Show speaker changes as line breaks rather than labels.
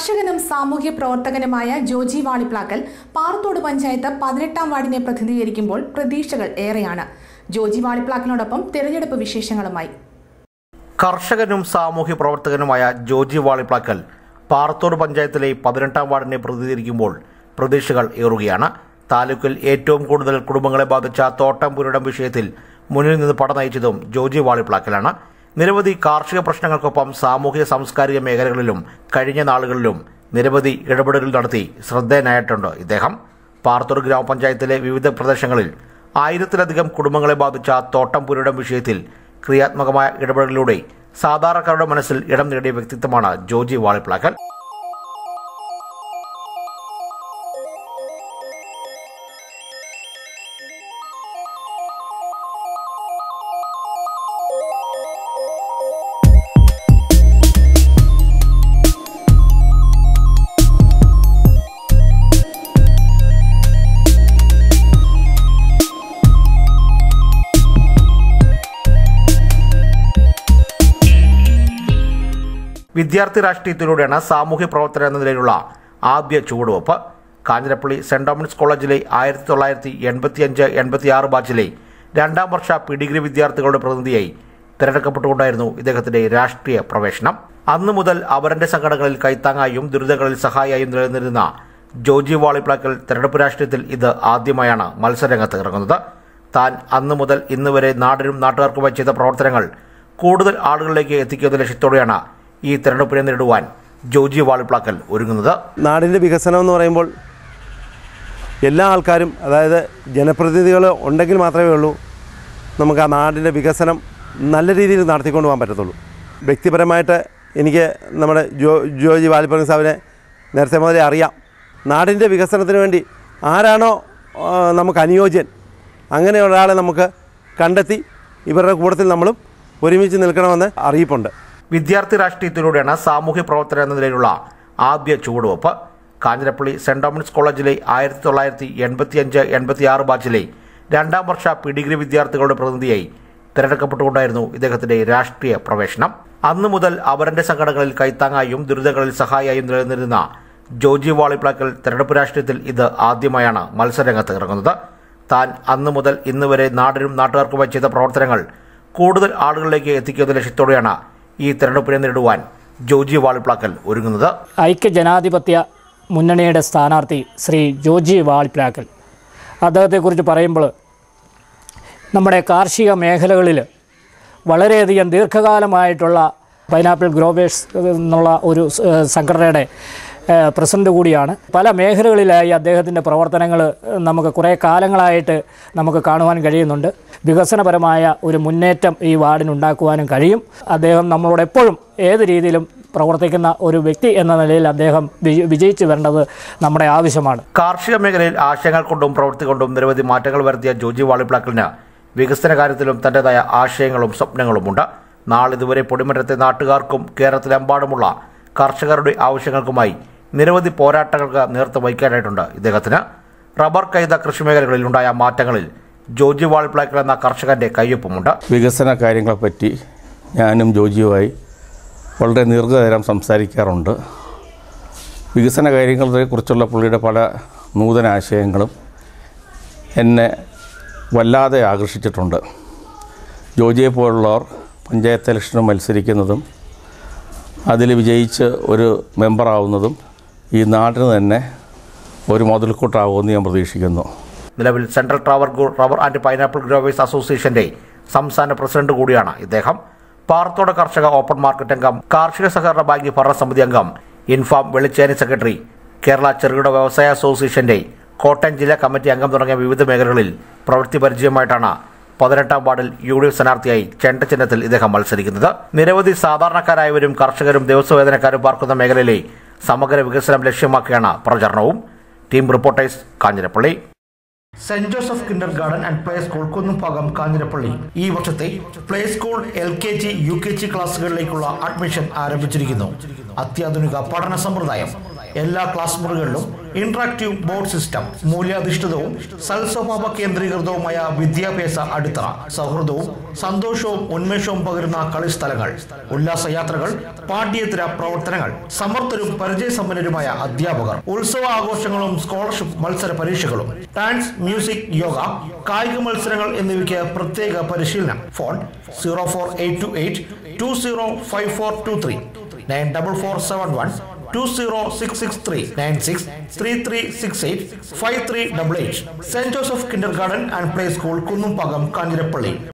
കർഷകനും സാമൂഹ്യ പ്രവർത്തകനുമായ ജോജി വാളിപ്ലാക്കൽ പാറത്തോട് പഞ്ചായത്ത് പതിനെട്ടാം വാർഡിനെ പ്രതിനിധീകരിക്കുമ്പോൾ പ്രതീക്ഷകൾ ഏറെയാണ് ജോജി വാളിപ്ലാക്കലിനോടൊപ്പം തെരഞ്ഞെടുപ്പ് വിശേഷങ്ങളുമായി
കർഷകനും സാമൂഹ്യ പ്രവർത്തകനുമായ ജോജി വാളിപ്ലാക്കൽ പാറത്തോട് പഞ്ചായത്തിലെ പതിനെട്ടാം വാർഡിനെ പ്രതിനിധീകരിക്കുമ്പോൾ പ്രതീക്ഷകൾ ഏറുകയാണ് താലൂക്കിൽ ഏറ്റവും കൂടുതൽ കുടുംബങ്ങളെ ബാധിച്ച തോട്ടം പുരടം വിഷയത്തിൽ മുന്നിൽ നിന്ന് പട നയിച്ചതും ജോജി വാളിപ്ലാക്കലാണ് നിരവധി കാർഷിക പ്രശ്നങ്ങൾക്കൊപ്പം സാമൂഹിക സാംസ്കാരിക മേഖലകളിലും കഴിഞ്ഞ നാളുകളിലും നിരവധി ഇടപെടലുകൾ നടത്തി ശ്രദ്ധേയനായിട്ടുണ്ട് ഇദ്ദേഹം പാറത്തോട് ഗ്രാമപഞ്ചായത്തിലെ വിവിധ പ്രദേശങ്ങളിൽ ആയിരത്തിലധികം കുടുംബങ്ങളെ ബാധിച്ച തോട്ടം പുരടം വിഷയത്തിൽ ക്രിയാത്മകമായ ഇടപെടലിലൂടെ സാധാരണക്കാരുടെ മനസ്സിൽ ഇടം നേടിയ വ്യക്തിത്വമാണ് ജോജി വാളിപ്ലാക്കൽ വിദ്യാർത്ഥി രാഷ്ട്രീയത്തിലൂടെയാണ് സാമൂഹ്യ പ്രവർത്തനം എന്ന നിലയിലുള്ള ആദ്യ ചുവടുവെപ്പ് കാഞ്ഞിരപ്പള്ളി സെന്റ് ഡൊമിനിക്സ് കോളേജിലെ ആയിരത്തി തൊള്ളായിരത്തി എൺപത്തിയഞ്ച് എൺപത്തിയാറ് ബാച്ചിലെ രണ്ടാം വർഷ പിഡിഗ്രി വിദ്യാർത്ഥികളുടെ പ്രതിനിധിയായി തിരഞ്ഞെടുക്കപ്പെട്ടുകൊണ്ടായിരുന്നു ഇദ്ദേഹത്തിന്റെ രാഷ്ട്രീയ പ്രവേശനം അന്നു മുതൽ അവരന്റെ സംഘടനകളിൽ കൈത്താങ്ങായും ദുരിതങ്ങളിൽ സഹായിയായും നിലനിന്നിരുന്ന ജോജി വാളിപ്ലാക്കൽ തെരഞ്ഞെടുപ്പ് രാഷ്ട്രീയത്തിൽ ഇത് ആദ്യമായാണ് മത്സരരംഗത്ത് ഇറങ്ങുന്നത് താൻ അന്നു മുതൽ ഇന്ന് വരെ നാടിനും നാട്ടുകാർക്കുമായി ചെയ്ത പ്രവർത്തനങ്ങൾ കൂടുതൽ ആളുകളിലേക്ക് എത്തിക്കുന്ന ലക്ഷ്യത്തോടെയാണ് ഈ തെരഞ്ഞെടുപ്പിനെ നേരിടുവാൻ ജോജി വാളിപ്ലാക്കൽ ഒരുങ്ങുന്നത്
നാടിൻ്റെ വികസനം എന്ന് പറയുമ്പോൾ എല്ലാ ആൾക്കാരും അതായത് ജനപ്രതിനിധികൾ ഉണ്ടെങ്കിൽ മാത്രമേ ഉള്ളൂ നമുക്ക് ആ നാടിൻ്റെ വികസനം നല്ല രീതിയിൽ നടത്തിക്കൊണ്ട് പോകാൻ പറ്റത്തുള്ളൂ വ്യക്തിപരമായിട്ട് എനിക്ക് നമ്മുടെ ജോ ജോജി വാലിപ്പറങ്ങ് സാഹിബിനെ നേരത്തെ മുതലേ അറിയാം നാടിൻ്റെ വികസനത്തിന് വേണ്ടി ആരാണോ ആ, നമുക്ക് അനുയോജ്യൻ അങ്ങനെ ഒരാളെ നമുക്ക് കണ്ടെത്തി ഇവരുടെ കൂട്ടത്തിൽ നമ്മളും ഒരുമിച്ച് നിൽക്കണമെന്ന് അറിയിപ്പുണ്ട്
വിദ്യാർത്ഥി രാഷ്ട്രീയത്തിലൂടെയാണ് സാമൂഹ്യ പ്രവർത്തനം എന്ന നിലയിലുള്ള ആദ്യ ചുവടുവെപ്പ് കാഞ്ഞിരപ്പള്ളി സെന്റ് ഡൊമിനിക്സ് കോളേജിലെ ആയിരത്തി തൊള്ളായിരത്തി എൺപത്തിയഞ്ച് എൺപത്തിയാറ് ബാച്ചിലെ രണ്ടാം വർഷ പിഡിഗ്രി വിദ്യാർത്ഥികളുടെ പ്രതിനിധിയായി തിരഞ്ഞെടുക്കപ്പെട്ടുകൊണ്ടായിരുന്നു ഇദ്ദേഹത്തിന്റെ രാഷ്ട്രീയ പ്രവേശനം അന്നു മുതൽ അവരന്റെ സംഘടനകളിൽ കൈത്താങ്ങായും ദുരിതങ്ങളിൽ സഹായിയായും നിലനിന്നിരുന്ന ജോജി വാളിപ്ലാക്കൽ തെരഞ്ഞെടുപ്പ് രാഷ്ട്രീയത്തിൽ ഇത് ആദ്യമായാണ് മത്സരരംഗത്ത് ഇറങ്ങുന്നത് താൻ അന്നു മുതൽ ഇന്ന് വരെ നാടിനും നാട്ടുകാർക്കുമായി ചെയ്ത പ്രവർത്തനങ്ങൾ കൂടുതൽ ആളുകളിലേക്ക് എത്തിക്കുന്ന ലക്ഷ്യത്തോടെയാണ് ഈ തെരഞ്ഞെടുപ്പിനെ നേരിടുവാൻ ജോജി വാളിപ്ലാക്കൽ ഒരുങ്ങുന്നത്
ഐക്യജനാധിപത്യ മുന്നണിയുടെ സ്ഥാനാർത്ഥി ശ്രീ ജോജി വാൾപ്ലാക്കൽ അദ്ദേഹത്തെക്കുറിച്ച് പറയുമ്പോൾ നമ്മുടെ കാർഷിക മേഖലകളിൽ വളരെയധികം ദീർഘകാലമായിട്ടുള്ള പൈനാപ്പിൾ ഗ്രോവേഴ്സ് എന്നുള്ള ഒരു ഏഹ്, സംഘടനയുടെ ഏഹ്, പ്രസിഡന്റ് കൂടിയാണ് പല മേഖലകളിലായി അദ്ദേഹത്തിൻ്റെ പ്രവർത്തനങ്ങൾ നമുക്ക് കുറേ കാലങ്ങളായിട്ട് നമുക്ക് കാണുവാൻ കഴിയുന്നുണ്ട് വികസനപരമായ ഒരു മുന്നേറ്റം ഈ വാർഡിനുണ്ടാക്കുവാനും കഴിയും അദ്ദേഹം നമ്മളോട് എപ്പോഴും ഏത് രീതിയിലും പ്രവർത്തിക്കുന്ന ഒരു വ്യക്തി എന്ന നിലയിൽ അദ്ദേഹം വിജ- വിജയിച്ചു വരേണ്ടത് നമ്മുടെ ആവശ്യമാണ്
കാർഷിക മേഖലയിൽ ആശയങ്ങൾ കൊണ്ടും പ്രവൃത്തി കൊണ്ടും നിരവധി മാറ്റങ്ങൾ വരുത്തിയ ജോജി വാളിപ്ലാക്കലിന് വികസന കാര്യത്തിലും തന്റേതായ ആശയങ്ങളും സ്വപ്നങ്ങളുമുണ്ട് നാളിതുവരെ പൊടിമരത്തെ നാട്ടുകാർക്കും കേരളത്തിലെമ്പാടുമുള്ള കർഷകരുടെ ആവശ്യങ്ങൾക്കുമായി നിരവധി പോരാട്ടങ്ങൾക്ക് നേതൃത്വം വഹിക്കാനായിട്ടുണ്ട് ഇദ്ദേഹത്തിന് റബ്ബർ കൈത കൃഷിമേഖലകളിൽ ഉണ്ടായ മാറ്റങ്ങളിൽ ജോജി വാളിപ്ലാക്കൽ എന്ന കർഷകന്റെ കയ്യൊപ്പുമുണ്ട്
വികസന കാര്യങ്ങളെപ്പറ്റി ഞാനും ജോജിയുമായി വളരെ ദീർഘനേരം സംസാരിക്കാറുണ്ട് വികസന കാര്യങ്ങളെക്കുറിച്ചുള്ള പുള്ളിയുടെ പല നൂതന ആശയങ്ങളും എന്നെ വല്ലാതെ ആകർഷിച്ചിട്ടുണ്ട് ജോജിയെ പോലുള്ളവർ പഞ്ചായത്ത് ഇലക്ഷന് മത്സരിക്കുന്നതും അതിൽ വിജയിച്ച് ഒരു മെമ്പറാവുന്നതും ഈ നാടിന് തന്നെ ഒരു മുതൽക്കൂട്ടാവുമെന്ന് ഞാൻ പ്രതീക്ഷിക്കുന്നു
നിലവിൽ സെൻട്രൽ ട്രാവർ ഗു- റബ്ബർ ആൻഡ് പൈനാപ്പിൾ ഗ്രോവേഴ്സ് അസോസിയേഷന്റെ സംസ്ഥാന പ്രസിഡന്റ് കൂടിയാണ് ഇദ്ദേഹം പാറത്തോട് കർഷക ഓപ്പൺ മാർക്കറ്റ് അംഗം കാർഷിക സഹകരണ ബാങ്ക് ഭരണസമിതി അംഗം ഇൻഫാം വെളിച്ചേരി സെക്രട്ടറി കേരള ചെറുകിട വ്യവസായ അസോസിയേഷന്റെ കോട്ടയം ജില്ലാ കമ്മിറ്റി അംഗം തുടങ്ങിയ വിവിധ മേഖലകളിൽ പ്രവൃത്തി പരിചയമായിട്ടാണ് പതിനെട്ടാം വാർഡിൽ യു ഡി എഫ് സ്ഥാനാർത്ഥിയായി ചെണ്ട ചിഹ്നത്തിൽ ഇദ്ദേഹം മത്സരിക്കുന്നത് നിരവധി സാധാരണക്കാരായവരും കർഷകരും ദിവസവേതനക്കാരും പാർക്കുന്ന മേഖലയിലെ സമഗ്ര വികസനം ലക്ഷ്യമാക്കിയാണ് പ്രചരണവും team reporters Kanjirappally saint Joseph kindergarten and play school Kunnumbhagam Kanjirappally ഈ വർഷത്തെ play school L K G U K G ക്ലാസ്സുകളിലേക്കുള്ള അഡ്മിഷൻ ആരംഭിച്ചിരിക്കുന്നു അത്യാധുനിക പഠന സമ്പ്രദായം എല്ലാ ക്ലാസ് മുറികളിലും ഇന്ററാക്റ്റീവ് ബോർഡ് സിസ്റ്റം മൂല്യാധിഷ്ഠിതവും സൽസ്വഭാവ കേന്ദ്രീകൃതവുമായ വിദ്യാഭ്യാസ അടിത്തറ സൗഹൃദവും സന്തോഷവും ഉന്മേഷവും പകരുന്ന കളിസ്ഥലങ്ങൾ ഉല്ലാസയാത്രകൾ പാഠ്യേതര പ്രവർത്തനങ്ങൾ സമർത്ഥരും പരിചയസമ്പന്നരുമായ അധ്യാപകർ ഉത്സവ ആഘോഷങ്ങളും സ്കോളർഷിപ്പ് മത്സര പരീക്ഷകളും ഡാൻസ് മ്യൂസിക് യോഗ കായിക മത്സരങ്ങൾ എന്നിവയ്ക്ക് പ്രത്യേക പരിശീലനം phone zero four eight two eight two zero five four two three nine double four seven one two zero six six three nine six three three six eight five three double eight saint Joseph kindergarten and play school Kunnumbhagam Kanjirappally